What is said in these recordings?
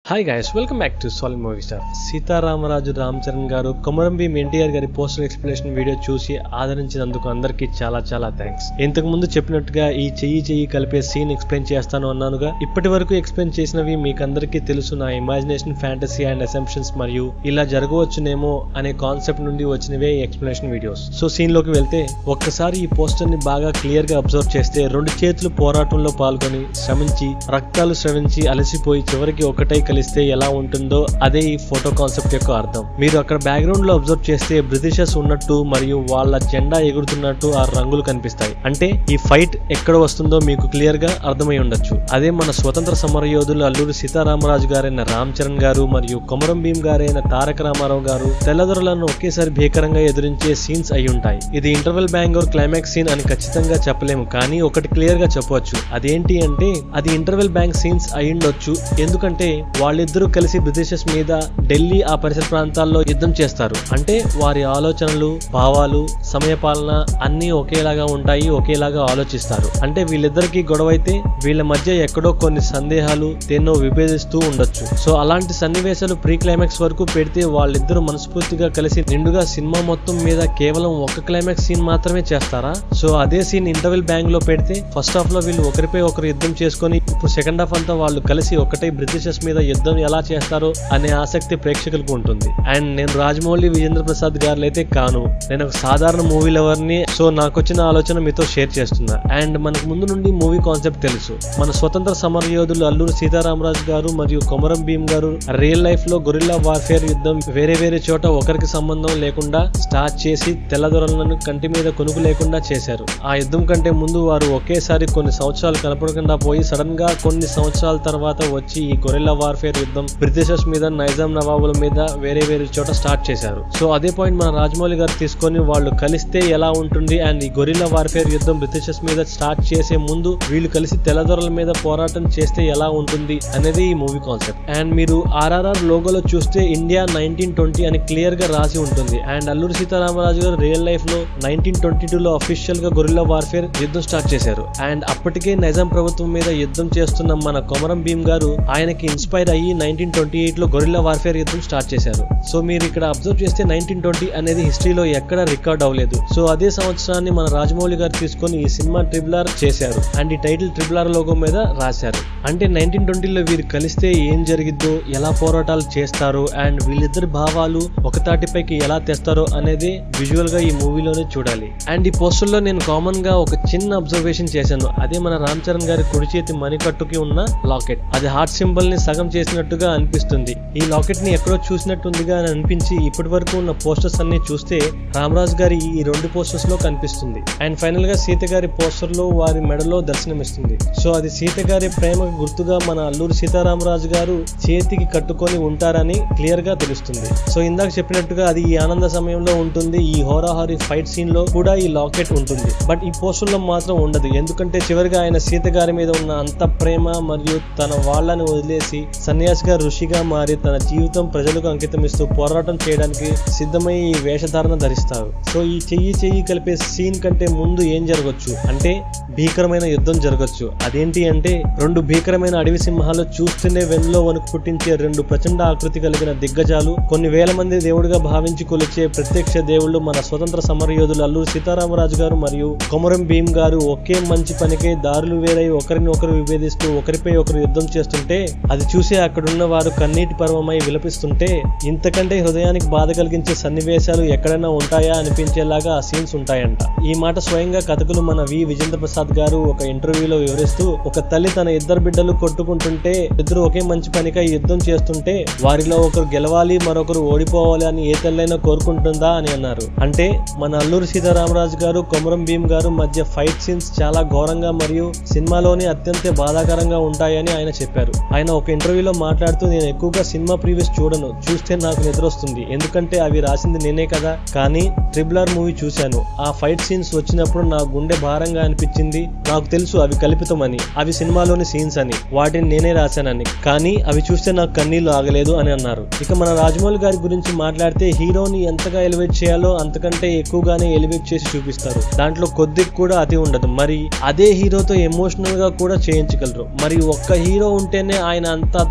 hi guys welcome back to solid movie star Sitaramaraju Ram Charan గారు కొమరం భీమ్ ఎన్టీఆర్ గారి poster explanation video చూసి ఆదరించినందుకు అందరికీ చాలా చాలా థ్యాంక్స్ ఇంతకు ముందు చెప్పినట్టుగా ఈ చెయ్యి చెయ్యి కలిపే సీన్ ఎక్స్ప్లెయిన్ చేస్తాను అన్నానుగా ఇప్పటి వరకు ఎక్స్ప్లెయిన్ చేసినవి మీకు అందరికీ తెలుసు నా ఇమాజినేషన్ ఫ్యాంటసీ అండ్ అసెంప్షన్స్ మరియు ఇలా జరగవచ్చునేమో అనే కాన్సెప్ట్ నుండి వచ్చినవే ఈ ఎక్స్ప్లెనేషన్ వీడియోస్ సో సీన్ లోకి వెళ్తే ఒక్కసారి ఈ పోస్టర్ ని బాగా క్లియర్ గా అబ్జర్వ్ చేస్తే రెండు చేతులు పోరాటంలో పాల్గొని శ్రమించి రక్తాలు స్రవించి అలసిపోయి చివరికి ఒకటై కలిస్తే ఎలా ఉంటుందో అదే ఈ ఫోటో కాన్సెప్ట్ యొక్క అర్థం మీరు అక్కడ బ్యాక్గ్రౌండ్ లో అబ్జర్వ్ చేస్తే బ్రిటిషర్స్ ఉన్నట్టు మరియు వాళ్ళ జెండా ఎగురుతున్నట్టు ఆ రంగులు కనిపిస్తాయి అంటే ఈ ఫైట్ ఎక్కడ వస్తుందో మీకు క్లియర్ గా అర్థమై ఉండొచ్చు అదే మన స్వతంత్ర సమర యోధులు అల్లూరి సీతారామరాజు గారైన రామ్ చరణ్ గారు మరియు కొమరం భీమ్ గారైన తారక రామారావు గారు తెల్లదొరలను ఒకేసారి భీకరంగా ఎదురించే సీన్స్ అయి ఉంటాయి ఇది ఇంటర్వెల్ బ్యాంగ్ క్లైమాక్స్ సీన్ అని ఖచ్చితంగా చెప్పలేము కానీ ఒకటి క్లియర్ గా చెప్పవచ్చు అదేంటి అంటే అది ఇంటర్వెల్ బ్యాంక్ సీన్స్ అయి ఉండొచ్చు ఎందుకంటే వాళ్ళిద్దరూ కలిసి బ్రిటిషర్స్ మీద ఢిల్లీ ఆ పరిసర ప్రాంతాల్లో యుద్ధం చేస్తారు అంటే వారి ఆలోచనలు భావాలు సమయపాలన అన్నీ ఒకేలాగా ఉంటాయి ఒకేలాగా ఆలోచిస్తారు అంటే వీళ్ళిద్దరికి గొడవ అయితే వీళ్ళ మధ్య ఎక్కడో కొన్ని సందేహాలు దేన్నో విభేదిస్తూ ఉండొచ్చు సో అలాంటి సన్నివేశాలు ప్రీ క్లైమాక్స్ వరకు పెడితే వాళ్ళిద్దరూ మనస్ఫూర్తిగా కలిసి నిండుగా సినిమా మొత్తం మీద కేవలం ఒక క్లైమాక్స్ సీన్ మాత్రమే చేస్తారా సో అదే సీన్ ఇంటర్వెల్ బ్యాంగ్ లో పెడితే ఫస్ట్ హాఫ్ లో వీళ్ళు ఒకరిపై ఒకరు యుద్ధం చేసుకొని ఇప్పుడు సెకండ్ హాఫ్ అంతా వాళ్ళు కలిసి ఒకటే బ్రిటిషర్స్ మీద యుద్ధం ఎలా చేస్తారో అనే ఆసక్తి ప్రేక్షకులకు ఉంటుంది అండ్ నేను రాజమౌళి విజేంద్ర ప్రసాద్ గారు అయితే కాను నేను ఒక సాధారణ మూవీ లవర్ ని సో నాకు వచ్చిన ఆలోచన మీతో షేర్ చేస్తున్నా అండ్ మనకు ముందు నుండి మూవీ కాన్సెప్ట్ తెలుసు మన స్వతంత్ర సమర యోధులు అల్లూరి సీతారామరాజు గారు మరియు కొమరం భీమ్ గారు రియల్ లైఫ్ లో గొరిల్లా వార్ఫేర్ యుద్ధం వేరే వేరే చోట ఒకరికి సంబంధం లేకుండా స్టార్ట్ చేసి తెల్లదొరలను కంటి మీద కొనుకు లేకుండా చేశారు ఆ యుద్ధం కంటే ముందు వారు ఒకేసారి కొన్ని సంవత్సరాలు కనపడకుండా పోయి సడన్ గా కొన్ని సంవత్సరాల తర్వాత వచ్చి ఈ గొరిల్లా వార్ఫేర్ యుద్ధం బ్రిటిషర్స్ మీద నైజాం నవాబుల మీద వేరే వేరే చోట స్టార్ట్ చేశారు సో అదే పాయింట్ మన రాజమౌళి గారు తీసుకొని వాళ్ళు కలిస్తే ఎలా ఉంటుంది అండ్ ఈ గొరిల్లా వార్ఫేర్ యుద్ధం బ్రిటిషర్స్ మీద స్టార్ట్ చేసే ముందు వీళ్ళు కలిసి తెల్లదొరల మీద పోరాటం చేస్తే ఎలా ఉంటుంది అనేది ఈ మూవీ కాన్సెప్ట్ అండ్ మీరు ఆర్ఆర్ఆర్ లోగోలో చూస్తే ఇండియా నైన్టీన్ ట్వంటీ అని క్లియర్ గా రాసి ఉంటుంది అండ్ అల్లూరి సీతారామరాజు గారు రియల్ లైఫ్ లో నైన్టీన్ ట్వంటీ టూ లో అఫీషియల్ గా గొరిల్లా వార్ఫేర్ యుద్ధం స్టార్ట్ చేశారు అండ్ అప్పటికే నైజాం ప్రభుత్వం మీద యుద్ధం చేస్తున్న మన కొమరం భీమ్ గారు ఆయనకి ఇన్స్పైర్ అయ్యి నైన్టీన్ ట్వంటీ ఎయిట్ లో గొరిల్లా వార్ఫేర్ యుద్ధం స్టార్ట్ చేశారు సో మీరు ఇక్కడ అబ్జర్వ్ చేస్తే నైన్టీన్ ట్వంటీ అనేది హిస్టరీలో ఎక్కడ రికార్డ్ అవ్వలేదు సో అదే సంవత్సరాన్ని మన రాజమౌళి గారు తీసుకొని ఈ సినిమా ట్రిబులర్ చేశారు అండ్ ఈ టైటిల్ ట్రిబులర్ లోగో మీద రాశారు అంటే నైన్టీన్ ట్వంటీలో వీరు కలిస్తే ఏం జరిగిద్దో ఎలా పోరాటాలు చేస్తారో అండ్ వీళ్ళిద్దరి భావాలు ఒక తాటిపైకి ఎలా తెస్తారో అనేది విజువల్ గా ఈ మూవీలోనే చూడాలి అండ్ ఈ పోస్టర్ లో నేను కామన్ గా ఒక చిన్న అబ్జర్వేషన్ చేశాను అదే మన రామ్ చరణ్ గారి కుడి చేతి మణికట్టుకి ఉన్న లాకెట్ అది హార్ట్ సింబల్ ని సగం చేసినట్టుగా అనిపిస్తుంది ఈ లాకెట్ ని ఎక్కడో చూసినట్టుందిగా అని అనిపించి ఇప్పటి వరకు ఉన్న పోస్టర్స్ అన్ని చూస్తే రామరాజ్ గారి ఈ రెండు పోస్టర్స్ లో కనిపిస్తుంది అండ్ ఫైనల్ గా సీత గారి పోస్టర్ లో వారి మెడలో దర్శనమిస్తుంది సో అది సీత గారి ప్రేమకు గుర్తుగా మన అల్లూరి సీతారామరాజు గారు చేతికి కట్టుకొని ఉంటారని క్లియర్ గా తెలుస్తుంది సో ఇందాక చెప్పినట్టుగా అది ఈ ఆనంద సమయంలో ఉంటుంది ఈ హోరాహోరీ ఫైట్ సీన్ లో కూడా ఈ లాకెట్ ఉంటుంది బట్ ఈ పోస్టర్ లో మాత్రం ఉండదు ఎందుకంటే చివరిగా ఆయన సీత గారి మీద ఉన్న అంత ప్రేమ మరియు తన వాళ్ళని వదిలేసి సన్యాసిగా ఋషిగా మారి తన జీవితం ప్రజలకు అంకితం ఇస్తూ పోరాటం చేయడానికి సిద్ధమై ఈ వేషధారణ ధరిస్తారు సో ఈ చెయ్యి చెయ్యి కలిపే సీన్ కంటే ముందు ఏం జరగచ్చు అంటే భీకరమైన యుద్ధం జరగచ్చు అదేంటి అంటే రెండు భీకరమైన అడవి సింహాలు చూస్తూనే వెన్నులో వణుకు పుట్టించే రెండు ప్రచండ ఆకృతి కలిగిన దిగ్గజాలు కొన్ని వేల మంది దేవుడిగా భావించి కొలిచే ప్రత్యక్ష దేవుళ్ళు మన స్వతంత్ర సమర యోధులు అల్లూరి సీతారామరాజు గారు మరియు కొమరం భీమ్ గారు ఒకే మంచి పనికే దారులు వేరై ఒకరిని ఒకరు విభేదిస్తూ ఒకరిపై ఒకరు యుద్ధం చేస్తుంటే అది చూసి అక్కడున్న వారు కన్నీటి పర్వమై విలపిస్తుంటే ఇంతకంటే హృదయానికి బాధ కలిగించే సన్నివేశాలు ఎక్కడైనా ఉంటాయా అనిపించేలాగా ఆ సీన్స్ ఉంటాయంట ఈ మాట స్వయంగా కథకులు మన వి విజేంద్ర ప్రసాద్ గారు ఒక ఇంటర్వ్యూలో వివరిస్తూ ఒక తల్లి తన ఇద్దరు బిడ్డలు కొట్టుకుంటుంటే ఇద్దరు ఒకే మంచి పనికై యుద్ధం చేస్తుంటే వారిలో ఒకరు గెలవాలి మరొకరు ఓడిపోవాలి అని ఏ తల్లైనా కోరుకుంటుందా అని అన్నారు అంటే మన అల్లూరి సీతారామరాజు గారు కొమరం భీమ్ గారు మధ్య ఫైట్ సీన్స్ చాలా ఘోరంగా మరియు సినిమాలోని అత్యంత బాధాకరంగా ఉంటాయని ఆయన చెప్పారు ఆయన ఒక ఇంటర్వ్యూలో మాట్లాడుతూ నేను ఎక్కువగా సినిమా ప్రీవియస్ చూడను చూస్తే నాకు నిద్ర వస్తుంది ఎందుకంటే అవి రాసింది నేనే కదా కానీ ట్రిబులర్ మూవీ చూశాను ఆ ఫైట్ సీన్స్ వచ్చినప్పుడు నా గుండె భారంగా అనిపించింది నాకు తెలుసు అవి కల్పితమని అవి సినిమాలోని సీన్స్ అని వాటిని నేనే రాశానని కానీ అవి చూస్తే నాకు కన్నీళ్లు ఆగలేదు అని అన్నారు ఇక మన రాజమౌళి గారి గురించి మాట్లాడితే హీరోని ఎంతగా ఎలివేట్ చేయాలో అంతకంటే ఎక్కువగానే ఎలివేట్ చేసి చూపిస్తారు దాంట్లో కొద్ది కూడా అతి ఉండదు మరి అదే హీరోతో ఎమోషనల్ గా కూడా చేయించగలరు మరి ఒక్క హీరో ఉంటేనే ఆయన అంత అద్భుత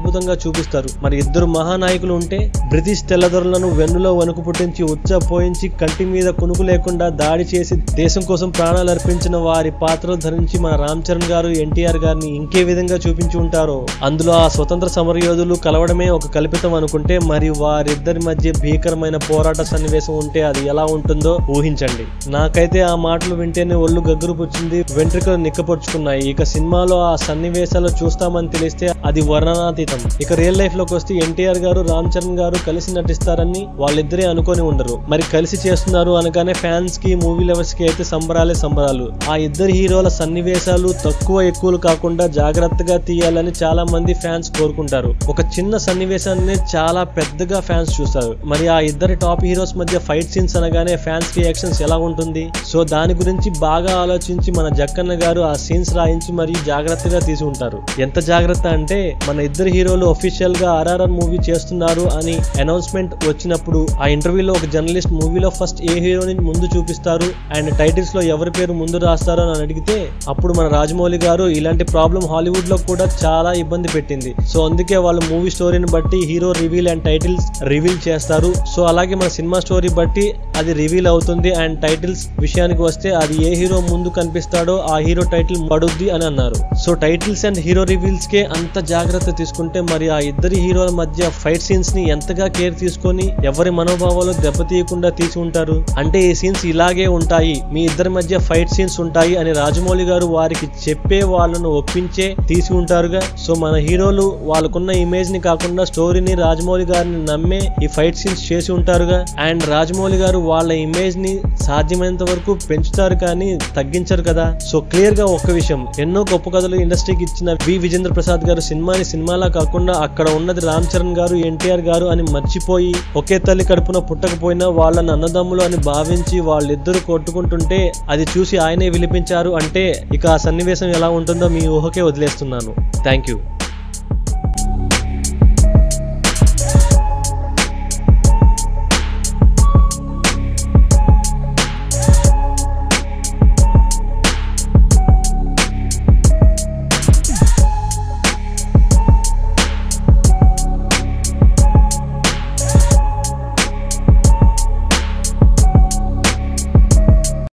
అద్భుతంగా చూపిస్తారు మరి ఇద్దరు మహానాయకులు ఉంటే బ్రిటిష్ తెల్లదొరలను వెన్నులో వణుకు పుట్టించి ఉచ్చ పోయించి కంటి మీద కునుకు లేకుండా దాడి చేసి దేశం కోసం ప్రాణాలు అర్పించిన వారి పాత్రలు ధరించి మన రామ్ చరణ్ గారు ఎన్టీఆర్ గారిని ఇంకే విధంగా చూపించి ఉంటారో అందులో ఆ స్వతంత్ర సమరయోధులు కలవడమే ఒక కల్పితం అనుకుంటే మరి వారిద్దరి మధ్య భీకరమైన పోరాట సన్నివేశం ఉంటే అది ఎలా ఉంటుందో ఊహించండి నాకైతే ఆ మాటలు వింటేనే ఒళ్ళు గగ్గురు పుచ్చింది వెంట్రుకలు నిక్కపొడుచుకున్నాయి ఇక సినిమాలో ఆ సన్నివేశాలు చూస్తామని తెలిస్తే అది వర్ణనాతీతం ఇక రియల్ లైఫ్ లోకి వస్తే ఎన్టీఆర్ గారు రామ్ చరణ్ గారు కలిసి నటిస్తారని వాళ్ళిద్దరే అనుకొని ఉండరు మరి కలిసి చేస్తున్నారు అనగానే ఫ్యాన్స్ కి మూవీ లవర్స్ కి అయితే సంబరాలే సంబరాలు ఆ ఇద్దరు హీరోల సన్నివేశాలు తక్కువ ఎక్కువలు కాకుండా జాగ్రత్తగా తీయాలని చాలా మంది ఫ్యాన్స్ కోరుకుంటారు ఒక చిన్న సన్నివేశాన్ని చాలా పెద్దగా ఫ్యాన్స్ చూస్తారు మరి ఆ ఇద్దరి టాప్ హీరోస్ మధ్య ఫైట్ సీన్స్ అనగానే ఫ్యాన్స్ రియాక్షన్స్ ఎలా ఉంటుంది సో దాని గురించి బాగా ఆలోచించి మన జక్కన్న గారు ఆ సీన్స్ రాయించి మరి జాగ్రత్తగా తీసి ఉంటారు ఎంత జాగ్రత్త అంటే మన ఇద్దరు హీరోలు ఒఫీషియల్ గా ఆర్ఆర్ఆర్ మూవీ చేస్తున్నారు అని అనౌన్స్మెంట్ వచ్చినప్పుడు ఆ ఇంటర్వ్యూలో ఒక జర్నలిస్ట్ మూవీలో ఫస్ట్ ఏ హీరోని ముందు చూపిస్తారు అండ్ టైటిల్స్ లో ఎవరి పేరు ముందు రాస్తారు అని అడిగితే అప్పుడు మన రాజమౌళి గారు ఇలాంటి ప్రాబ్లం హాలీవుడ్ లో కూడా చాలా ఇబ్బంది పెట్టింది సో అందుకే వాళ్ళు మూవీ స్టోరీని బట్టి hero reveal and titles reveal చేస్తారు సో అలాగే మన సినిమా స్టోరీ బట్టి అది రివీల్ అవుతుంది అండ్ టైటిల్స్ విషయానికి వస్తే అది ఏ హీరో ముందు కనిపిస్తాడో ఆ హీరో టైటిల్ పడుద్ది అని అన్నారు so titles and hero reveals కే అంత జాగ్రత్త తీసుకుంటే మరి ఆ ఇద్దరి హీరోల మధ్య ఫైట్ సీన్స్ ని ఎంతగా కేర్ తీసుకొని ఎవరి మనోభావాలు దెబ్బతీయకుండా తీసి ఉంటారు అంటే ఈ సీన్స్ ఇలాగే ఉంటాయి మీ ఇద్దరి మధ్య ఫైట్ సీన్స్ ఉంటాయి అని రాజమౌళి గారు వారికి చెప్పే వాళ్ళను ఒప్పించే తీసి ఉంటారుగా సో మన హీరోలు వాళ్ళకున్న ఇమేజ్ ని కాకుండా స్టోరీని రాజమౌళి గారిని నమ్మే ఈ ఫైట్ సీన్స్ చేసి ఉంటారుగా అండ్ రాజమౌళి గారు వాళ్ళ ఇమేజ్ ని సాధ్యమైనంత వరకు పెంచుతారు కానీ తగ్గించరు కదా సో క్లియర్ గా ఒక్క విషయం ఎన్నో గొప్ప కథలు ఇండస్ట్రీకి ఇచ్చిన వి విజేంద్ర ప్రసాద్ గారు సినిమాని సినిమాలా కాకుండా అక్కడ ఉన్నది రామ్ చరణ్ గారు ఎన్టీఆర్ గారు అని మర్చిపోయి ఒకే తల్లి కడుపున పుట్టకపోయినా వాళ్ళని అన్నదమ్ములు అని భావించి వాళ్ళిద్దరూ కొట్టుకుంటుంటే అది చూసి ఆయనే విలిపించారు అంటే ఇక ఆ సన్నివేశం ఎలా ఉంటుందో మీ ఊహకే వదిలేస్తున్నాను థ్యాంక్ యూ